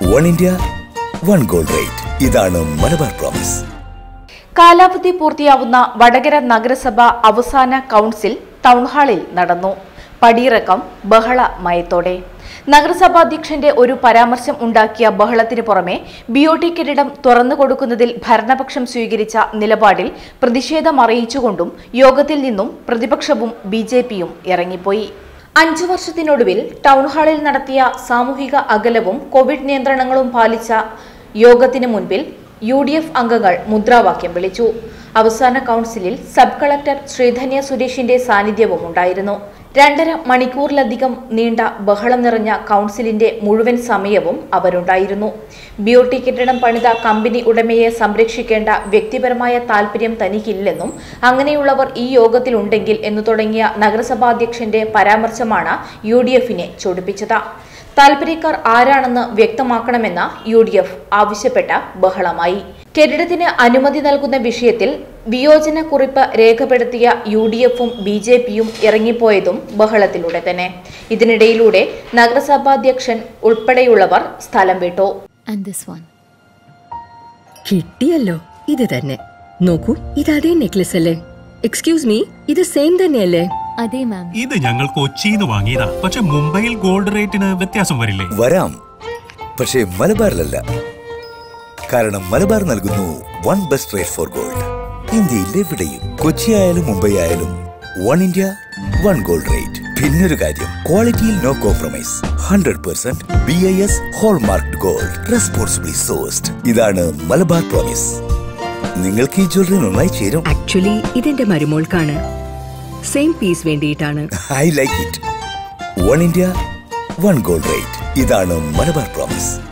One India one gold rate ഇതാണ് Malabar promise കാലാവധി പൂർത്തിയാവുന്ന വടകര നഗരസഭ അവസാന കൌൺസിൽ ടൗൺഹാളിൽ നടന്നു പടിയിറക്കം ബഹള മയത്തോടെ നഗരസഭാധ്യക്ഷന്റെ ഒരു പരാമർശം ഉണ്ടാക്കിയ ബഹളത്തിന് പുറമെ ബിഒടി കെട്ടിടം തുറന്നു കൊടുക്കുന്നതിൽ ഭരണപക്ഷം സ്വീകരിച്ച നിലപാടിൽ പ്രതിഷേധം അറിയിച്ചുകൊണ്ടും യോഗത്തിൽ നിന്നും പ്രതിപക്ഷവും ബി ജെ പിയും ഇറങ്ങിപ്പോയി അഞ്ചു വർഷത്തിനൊടുവിൽ ടൗൺഹാളിൽ നടത്തിയ സാമൂഹിക അകലവും കോവിഡ് നിയന്ത്രണങ്ങളും പാലിച്ച യോഗത്തിന് മുൻപിൽ യു ഡി എഫ് അംഗങ്ങൾ മുദ്രാവാക്യം വിളിച്ചു അവസാന കൌൺസിലിൽ സബ് കളക്ടർ ശ്രീധന്യ സുരേഷിന്റെ സാന്നിധ്യവും ഉണ്ടായിരുന്നു രണ്ടര മണിക്കൂറിലധികം നീണ്ട ബഹളം നിറഞ്ഞ കൌൺസിലിന്റെ മുഴുവൻ സമയവും അവരുണ്ടായിരുന്നു ബിഒടി കെട്ടിടം പണിത കമ്പനി ഉടമയെ സംരക്ഷിക്കേണ്ട വ്യക്തിപരമായ താൽപര്യം തനിക്കില്ലെന്നും അങ്ങനെയുള്ളവർ ഈ യോഗത്തിലുണ്ടെങ്കിൽ എന്നു തുടങ്ങിയ നഗരസഭാധ്യക്ഷന്റെ പരാമർശമാണ് യു ഡി എഫിനെ ചൊടിപ്പിച്ചത് താൽപര്യക്കാർ ആരാണെന്ന് വ്യക്തമാക്കണമെന്ന് യു ഡി എഫ് ആവശ്യപ്പെട്ട ബഹളമായി കെട്ടിടത്തിന് അനുമതി നൽകുന്ന വിഷയത്തിൽ വിയോജന കുറിപ്പ് രേഖപ്പെടുത്തിയ യു ഡി എഫും ബി ജെ പിയും ഇറങ്ങിപ്പോയതും ബഹളത്തിലൂടെ തന്നെ ഇതിനിടയിലൂടെ നഗരസഭാധ്യക്ഷൻ ഉൾപ്പെടെയുള്ളവർ സ്ഥലം വിട്ടു and this one. കിട്ടിയല്ലോ ഇത് തന്നെ നോക്കൂ ഇത് അതേ നെക്ലസ് അല്ലേ എക്സ്ക്യൂസ് മീ ഇത് സെയിം തന്നെയല്ലേ അതെ മാം ഇത് ഞങ്ങൾ കൊച്ചിന്ന് വാങ്ങിയതാ പക്ഷെ മുംബൈയിൽ ഗോൾഡ് റേറ്റിന് വ്യത്യാസം വരില്ലേ വരാം പക്ഷേ മലബാറിലല്ല കാരണം മലബാർ നൽകുന്നു one best rate for gold ഇന്ത്യയിൽ എവിടെയും കൊച്ചി ആയാലും മുംബൈ ആയാലും one India one gold rate പിന്നൊരു കാര്യം ക്വാളിറ്റിയിൽ no compromise hundred percent B I S hallmark gold responsibly sourced ഇതാണ് മലബാർ പ്രോമിസ് നിങ്ങൾക്ക് ഈ ജ്വല്ലറി നന്നായി ചേരും ആക്ച്വലി ഇതെന്റെ മരുമോൾക്കാണ് സെയിം പീസ് വേണ്ടിയിട്ടാണ് I like it one India one gold rate ഇതാണ് മലബാർ പ്രോമിസ്